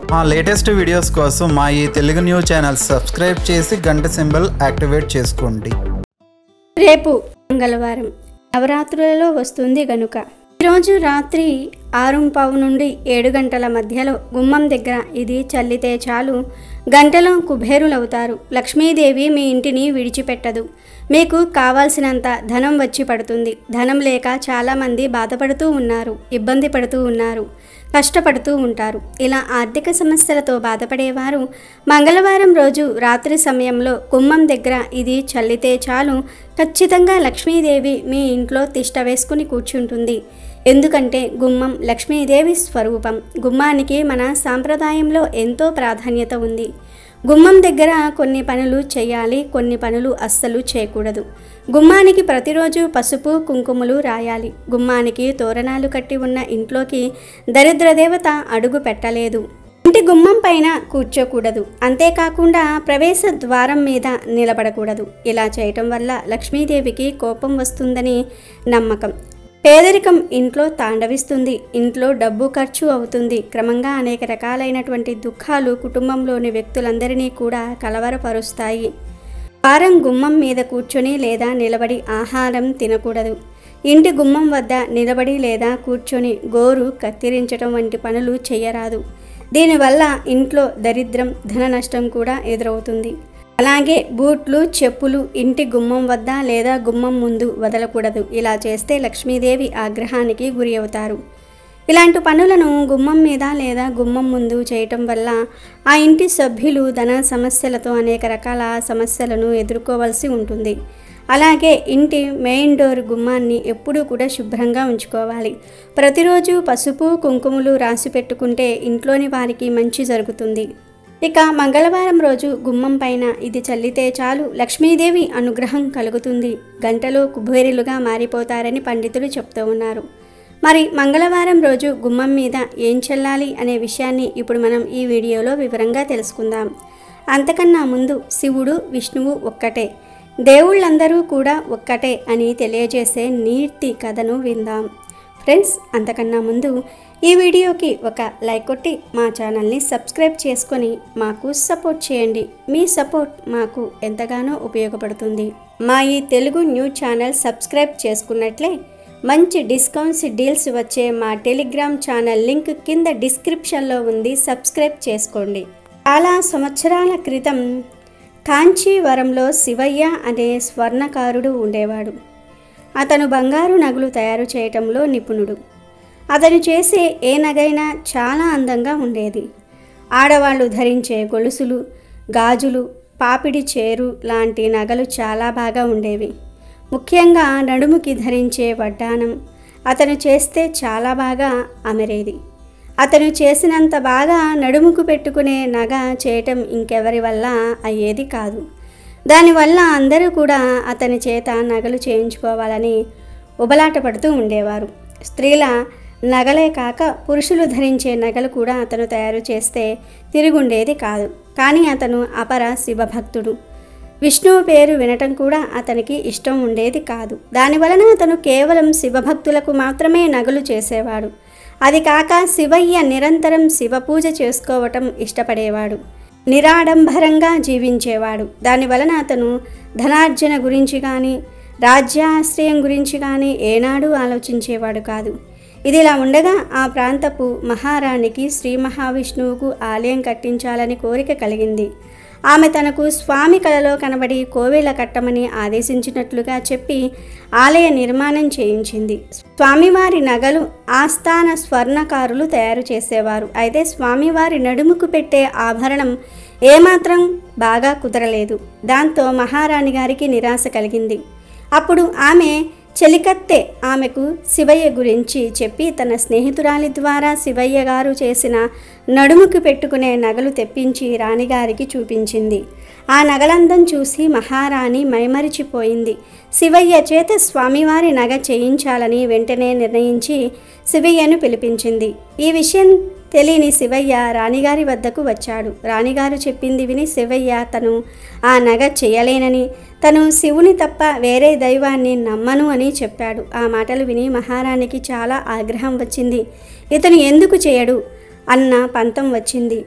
మా latest videos కోసం మా ఈ తెలుగు న్యూస్ ఛానల్ సబ్స్క్రైబ్ చేసి గంట సింబల్ యాక్టివేట్ చేసుకోండి రేపు మంగళవారం నవరాత్రులలో వస్తుంది గనుక ఈరోజు రాత్రి ఆరు పావు నుండి ఏడు గంటల మధ్యలో గుమ్మం దగ్గర ఇది చల్లితే చాలు గంటలో కుబేరులవుతారు లక్ష్మీదేవి మీ ఇంటిని విడిచిపెట్టదు మీకు కావాల్సినంత ధనం వచ్చి పడుతుంది ధనం లేక చాలామంది బాధపడుతూ ఉన్నారు ఇబ్బంది పడుతూ ఉన్నారు కష్టపడుతూ ఉంటారు ఇలా ఆర్థిక సమస్యలతో బాధపడేవారు మంగళవారం రోజు రాత్రి సమయంలో గుమ్మం దగ్గర ఇది చల్లితే చాలు ఖచ్చితంగా లక్ష్మీదేవి మీ ఇంట్లో తిష్ట వేసుకుని కూర్చుంటుంది ఎందుకంటే గుమ్మం లక్ష్మీదేవి స్వరూపం గుమ్మానికి మన సాంప్రదాయంలో ఎంతో ప్రాధాన్యత ఉంది గుమ్మం దగ్గర కొన్ని పనులు చేయాలి కొన్ని పనులు అస్సలు చేయకూడదు గుమ్మానికి ప్రతిరోజు పసుపు కుంకుమలు రాయాలి గుమ్మానికి తోరణాలు కట్టి ఉన్న ఇంట్లోకి దరిద్ర దేవత అడుగు పెట్టలేదు ఇంటి గుమ్మం పైన కూర్చోకూడదు అంతేకాకుండా ప్రవేశ ద్వారం మీద నిలబడకూడదు ఇలా చేయటం వల్ల లక్ష్మీదేవికి కోపం వస్తుందని నమ్మకం పేదరికం ఇంట్లో తాండవిస్తుంది ఇంట్లో డబ్బు ఖర్చు అవుతుంది క్రమంగా అనేక రకాలైనటువంటి దుఃఖాలు కుటుంబంలోని వ్యక్తులందరినీ కూడా కలవరపరుస్తాయి వారం గుమ్మం మీద కూర్చొని లేదా నిలబడి ఆహారం తినకూడదు ఇంటి గుమ్మం వద్ద నిలబడి లేదా కూర్చొని గోరు కత్తిరించడం వంటి పనులు చేయరాదు దీనివల్ల ఇంట్లో దరిద్రం ధన నష్టం కూడా ఎదురవుతుంది అలాగే బూట్లు చెప్పులు ఇంటి గుమ్మం వద్ద లేదా గుమ్మం ముందు వదలకూడదు ఇలా చేస్తే లక్ష్మీదేవి ఆగ్రహానికి గురి అవుతారు ఇలాంటి పనులను గుమ్మం మీద లేదా గుమ్మం ముందు చేయటం వల్ల ఆ ఇంటి సభ్యులు ధన సమస్యలతో అనేక రకాల సమస్యలను ఎదుర్కోవాల్సి ఉంటుంది అలాగే ఇంటి మెయిన్ డోర్ గుమ్మాన్ని ఎప్పుడూ కూడా శుభ్రంగా ఉంచుకోవాలి ప్రతిరోజు పసుపు కుంకుమలు రాసి పెట్టుకుంటే ఇంట్లోని వారికి మంచి జరుగుతుంది ఇక మంగళవారం రోజు గుమ్మం పైన ఇది చల్లితే చాలు లక్ష్మీదేవి అనుగ్రహం కలుగుతుంది గంటలో కుబేరులుగా మారిపోతారని పండితులు చెప్తూ ఉన్నారు మరి మంగళవారం రోజు గుమ్మం మీద ఏం చల్లాలి అనే విషయాన్ని ఇప్పుడు మనం ఈ వీడియోలో వివరంగా తెలుసుకుందాం అంతకన్నా ముందు శివుడు విష్ణువు ఒక్కటే దేవుళ్ళందరూ కూడా ఒక్కటే అని తెలియజేసే నీర్తి కథను విందాం ఫ్రెండ్స్ అంతకన్నా ముందు ఈ వీడియోకి ఒక లైక్ కొట్టి మా ఛానల్ని సబ్స్క్రైబ్ చేసుకొని మాకు సపోర్ట్ చేయండి మీ సపోర్ట్ మాకు ఎంతగానో ఉపయోగపడుతుంది మా ఈ తెలుగు న్యూస్ ఛానల్ సబ్స్క్రైబ్ చేసుకున్నట్లే మంచి డిస్కౌంట్స్ డీల్స్ వచ్చే మా టెలిగ్రామ్ ఛానల్ లింక్ కింద డిస్క్రిప్షన్లో ఉంది సబ్స్క్రైబ్ చేసుకోండి చాలా సంవత్సరాల క్రితం కాంచీవరంలో శివయ్య అనే స్వర్ణకారుడు ఉండేవాడు అతను బంగారు నగలు తయారు చేయటంలో నిపుణుడు అతను చేసే ఏ నగైనా చాలా అందంగా ఉండేది ఆడవాళ్ళు ధరించే గొలుసులు గాజులు పాపిడి చేరు లాంటి నగలు చాలా బాగా ఉండేవి ముఖ్యంగా నడుముకి ధరించే వడ్డానం అతను చేస్తే చాలా బాగా అమరేది అతను చేసినంత బాగా నడుముకు పెట్టుకునే నగ చేయటం ఇంకెవరి వల్ల అయ్యేది కాదు దానివల్ల అందరూ కూడా అతని చేత నగలు చేయించుకోవాలని ఉబలాట పడుతూ ఉండేవారు స్త్రీల నగలే కాక పురుషులు ధరించే నగలు కూడా అతను తయారు చేస్తే తిరుగుండేది కాదు కానీ అతను అపర శివభక్తుడు విష్ణువు పేరు వినటం కూడా అతనికి ఇష్టం ఉండేది కాదు దానివలన అతను కేవలం శివభక్తులకు మాత్రమే నగలు చేసేవాడు అది కాక శివయ్య నిరంతరం శివపూజ చేసుకోవటం ఇష్టపడేవాడు నిరాడంబరంగా జీవించేవాడు దానివలన అతను ధనార్జన గురించి కానీ రాజ్యాశ్రయం గురించి కానీ ఏనాడు ఆలోచించేవాడు కాదు ఇదిలా ఉండగా ఆ ప్రాంతపు మహారాణికి శ్రీ మహావిష్ణువుకు ఆలయం కట్టించాలని కోరిక కలిగింది ఆమె తనకు స్వామి కలలో కనబడి కోవెల కట్టమని ఆదేశించినట్లుగా చెప్పి ఆలయ నిర్మాణం చేయించింది స్వామివారి నగలు ఆస్థాన స్వర్ణకారులు తయారు చేసేవారు అయితే స్వామివారి నడుముకు పెట్టే ఆభరణం ఏమాత్రం బాగా కుదరలేదు దాంతో మహారాణి గారికి నిరాశ కలిగింది అప్పుడు ఆమె చెలికత్తె ఆమెకు శివయ్య గురించి చెప్పి తన స్నేహితురాలి ద్వారా శివయ్య గారు చేసిన నడుముకు పెట్టుకునే నగలు తెప్పించి రాణిగారికి చూపించింది ఆ నగలందం చూసి మహారాణి మైమరిచిపోయింది శివయ్య చేత స్వామివారి నగ చేయించాలని వెంటనే నిర్ణయించి శివయ్యను పిలిపించింది ఈ విషయం తెలియని శివయ్య రాణిగారి వద్దకు వచ్చాడు రాణిగారు చెప్పింది విని శివయ్య తను ఆ నగ చేయలేనని తను శివుని తప్ప వేరే దైవాన్ని నమ్మను అని చెప్పాడు ఆ మాటలు విని మహారాణికి చాలా ఆగ్రహం వచ్చింది ఇతను ఎందుకు చేయడు అన్న పంతం వచ్చింది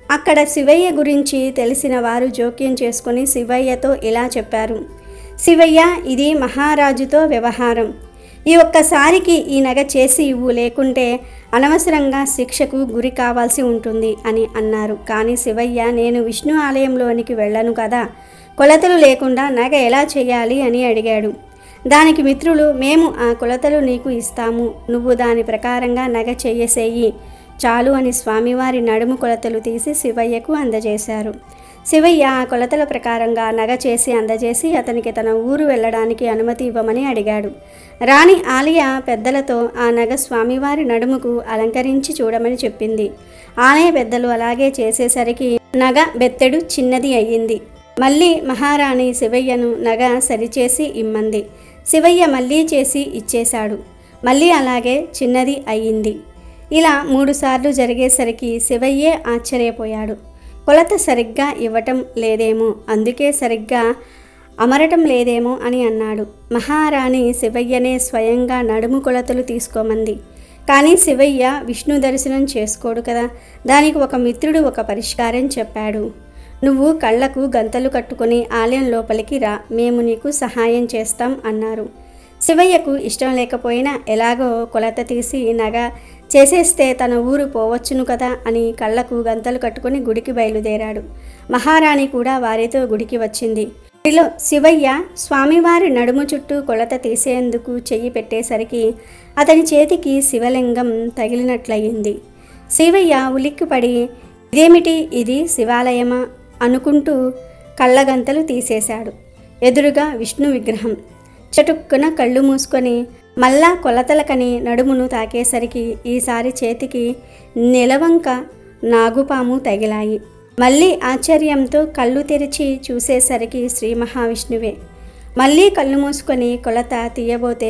అక్కడ శివయ్య గురించి తెలిసిన వారు జోక్యం చేసుకుని శివయ్యతో ఇలా చెప్పారు శివయ్య ఇది మహారాజుతో వ్యవహారం ఈ ఒక్కసారికి ఈ నగ చేసి ఇవ్వు లేకుంటే అనవసరంగా శిక్షకు గురి కావాల్సి ఉంటుంది అని అన్నారు కానీ శివయ్య నేను విష్ణు ఆలయంలోనికి వెళ్ళను కదా కొలతలు లేకుండా నగ ఎలా చేయాలి అని అడిగాడు దానికి మిత్రులు మేము ఆ కొలతలు నీకు ఇస్తాము నువ్వు దాని ప్రకారంగా నగ చెయ్యసేయి చాలు అని స్వామివారి నడుము కొలతలు తీసి శివయ్యకు అందజేశారు శివయ్య ఆ కొలతల ప్రకారంగా నగ చేసి అందజేసి అతనికి తన ఊరు వెళ్ళడానికి అనుమతి ఇవ్వమని అడిగాడు రాణి ఆలయ పెద్దలతో ఆ నగ స్వామివారి నడుముకు అలంకరించి చూడమని చెప్పింది ఆలయ పెద్దలు అలాగే చేసేసరికి నగ బెత్తెడు చిన్నది అయ్యింది మళ్ళీ మహారాణి శివయ్యను నగ సరిచేసి ఇమ్మంది శివయ్య మళ్ళీ చేసి ఇచ్చేశాడు మళ్ళీ అలాగే చిన్నది అయ్యింది ఇలా మూడుసార్లు జరిగేసరికి శివయ్యే ఆశ్చర్యపోయాడు కొలత సరిగ్గా ఇవ్వటం లేదేమో అందుకే సరిగ్గా అమరటం లేదేమో అని అన్నాడు మహారాణి శివయ్యనే స్వయంగా నడుము కొలతలు తీసుకోమంది కానీ శివయ్య విష్ణు దర్శనం చేసుకోడు కదా దానికి ఒక మిత్రుడు ఒక పరిష్కారం చెప్పాడు నువ్వు కళ్ళకు గంతలు కట్టుకొని ఆలయం లోపలికి రా మేము నీకు సహాయం చేస్తాం అన్నారు శివయ్యకు ఇష్టం లేకపోయినా ఎలాగో కొలత తీసి నగ చేసేస్తే తన ఊరు పోవచ్చును కదా అని కళ్ళకు గంతలు కట్టుకొని గుడికి బయలుదేరాడు మహారాణి కూడా వారితో గుడికి వచ్చింది గుడిలో శివయ్య స్వామివారి నడుము చుట్టూ కొలత తీసేందుకు చెయ్యి పెట్టేసరికి అతని చేతికి శివలింగం తగిలినట్లయింది శివయ్య ఉలిక్కిపడి ఇదేమిటి ఇది శివాలయమా అనుకుంటూ కళ్ళగంతలు తీసేశాడు ఎదురుగా విష్ణు విగ్రహం చటుక్కున కళ్ళు మూసుకొని మళ్ళా కొలతలకని నడుమును తాకేసరికి ఈసారి చేతికి నిలవంక నాగుపాము తగిలాయి మళ్ళీ ఆశ్చర్యంతో కళ్ళు తెరిచి చూసేసరికి శ్రీ మహావిష్ణువే మళ్ళీ కళ్ళు మూసుకొని కొలత తీయబోతే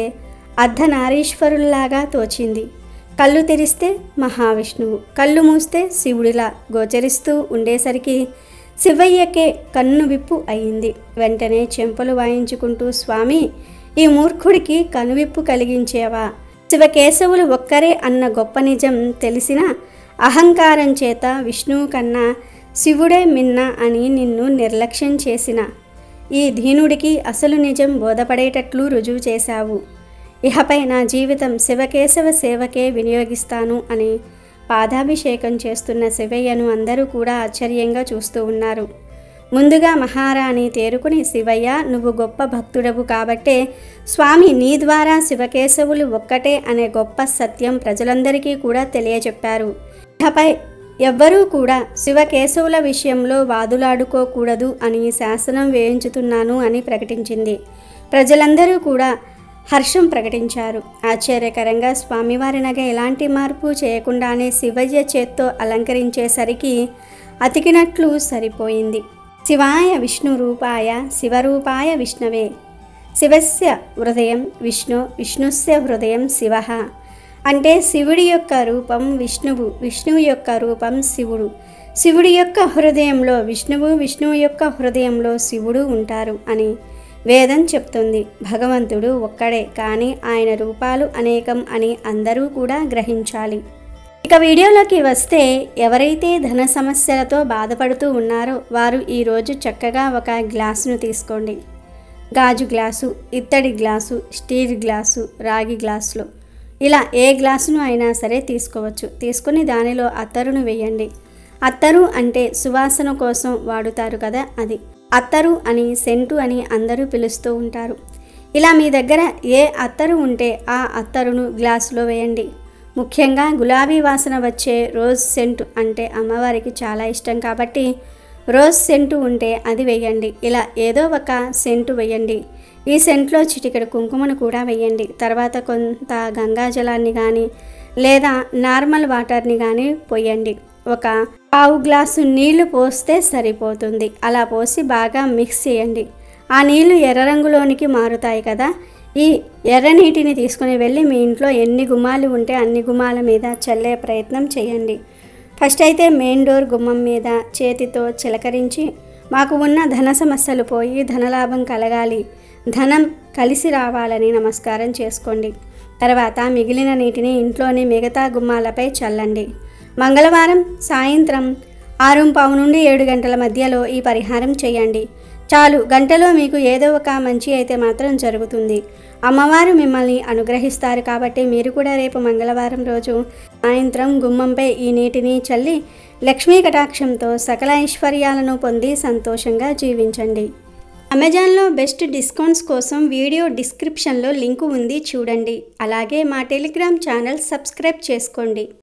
అర్ధనారీశ్వరుల్లాగా తోచింది కళ్ళు తెరిస్తే మహావిష్ణువు కళ్ళు మూస్తే శివుడిలా గోచరిస్తూ ఉండేసరికి శివయ్యకే కన్ను విప్పు అయింది వెంటనే చెంపలు వాయించుకుంటూ స్వామి ఈ మూర్ఖుడికి కనువిప్పు కలిగించేవా శివకేశవులు ఒక్కరే అన్న గొప్ప నిజం తెలిసిన అహంకారం చేత విష్ణువు కన్నా శివుడే మిన్న అని నిన్ను నిర్లక్ష్యం చేసిన ఈ దీనుడికి అసలు నిజం బోధపడేటట్లు రుజువు చేశావు ఇహపై నా జీవితం శివకేశవ సేవకే వినియోగిస్తాను అని పాదాభిషేకం చేస్తున్న శివయ్యను అందరూ కూడా ఆశ్చర్యంగా చూస్తూ ఉన్నారు ముందుగా మహారాణి తేరుకుని శివయ్య నువ్వు గొప్ప భక్తుడవు కాబట్టే స్వామి నీ ద్వారా శివకేశవులు ఒక్కటే అనే గొప్ప సత్యం ప్రజలందరికీ కూడా తెలియజెప్పారు ఇకపై ఎవ్వరూ కూడా శివకేశవుల విషయంలో వాదులాడుకోకూడదు అని శాసనం వేయించుతున్నాను అని ప్రకటించింది ప్రజలందరూ కూడా హర్షం ప్రకటించారు ఆశ్చర్యకరంగా స్వామివారి నగ ఎలాంటి మార్పు చేయకుండానే శివయ్య చేత్తో అలంకరించేసరికి అతికినట్లు సరిపోయింది శివాయ విష్ణు రూపాయ శివరూపాయ విష్ణవే శివస్య హృదయం విష్ణు విష్ణుస్య హృదయం శివ అంటే శివుడి యొక్క రూపం విష్ణువు విష్ణువు యొక్క రూపం శివుడు శివుడి యొక్క హృదయంలో విష్ణువు విష్ణువు యొక్క హృదయంలో శివుడు ఉంటారు అని వేదం చెప్తుంది భగవంతుడు ఒక్కడే కానీ ఆయన రూపాలు అనేకం అని అందరూ కూడా గ్రహించాలి ఇక వీడియోలోకి వస్తే ఎవరైతే ధన సమస్యలతో బాధపడుతూ ఉన్నారో వారు ఈరోజు చక్కగా ఒక గ్లాసును తీసుకోండి గాజు గ్లాసు ఇత్తడి గ్లాసు స్టీల్ గ్లాసు రాగి గ్లాసులో ఇలా ఏ గ్లాసును అయినా సరే తీసుకోవచ్చు తీసుకుని దానిలో అత్తరును వేయండి అత్తరు అంటే సువాసన కోసం వాడుతారు కదా అది అత్తరు అని సెంటు అని అందరూ పిలుస్తూ ఉంటారు ఇలా మీ దగ్గర ఏ అత్తరు ఉంటే ఆ అత్తరును గ్లాసులో వేయండి ముఖ్యంగా గులాబీ వాసన వచ్చే రోజ్ సెంటు అంటే అమ్మవారికి చాలా ఇష్టం కాబట్టి రోజ్ సెంటు ఉంటే అది వేయండి ఇలా ఏదో ఒక సెంటు వేయండి ఈ సెంట్లో చిటికెడు కుంకుమను కూడా వేయండి తర్వాత కొంత గంగా జలాన్ని కానీ లేదా నార్మల్ వాటర్ని కానీ పోయండి ఒక పావు గ్లాసు నీళ్లు పోస్తే సరిపోతుంది అలా పోసి బాగా మిక్స్ చేయండి ఆ నీళ్లు ఎర్ర రంగులోనికి మారుతాయి కదా ఈ ఎర్ర నీటిని తీసుకుని వెళ్ళి మీ ఇంట్లో ఎన్ని గుమ్మాలు ఉంటే అన్ని గుమ్మాల మీద చల్లే ప్రయత్నం చేయండి ఫస్ట్ అయితే మెయిన్ డోర్ గుమ్మం మీద చేతితో చిలకరించి మాకు ఉన్న ధన సమస్యలు పోయి ధనలాభం కలగాలి ధనం కలిసి రావాలని నమస్కారం చేసుకోండి తర్వాత మిగిలిన నీటిని ఇంట్లోని మిగతా గుమ్మాలపై చల్లండి మంగళవారం సాయంత్రం ఆరు పావు నుండి ఏడు గంటల మధ్యలో ఈ పరిహారం చేయండి చాలు గంటలో మీకు ఏదో ఒక మంచి అయితే మాత్రం జరుగుతుంది అమ్మవారు మిమ్మల్ని అనుగ్రహిస్తారు కాబట్టి మీరు కూడా రేపు మంగళవారం రోజు సాయంత్రం గుమ్మంపై ఈ నీటిని చల్లి లక్ష్మీ కటాక్షంతో సకల ఐశ్వర్యాలను పొంది సంతోషంగా జీవించండి అమెజాన్లో బెస్ట్ డిస్కౌంట్స్ కోసం వీడియో డిస్క్రిప్షన్లో లింకు ఉంది చూడండి అలాగే మా టెలిగ్రామ్ ఛానల్ సబ్స్క్రైబ్ చేసుకోండి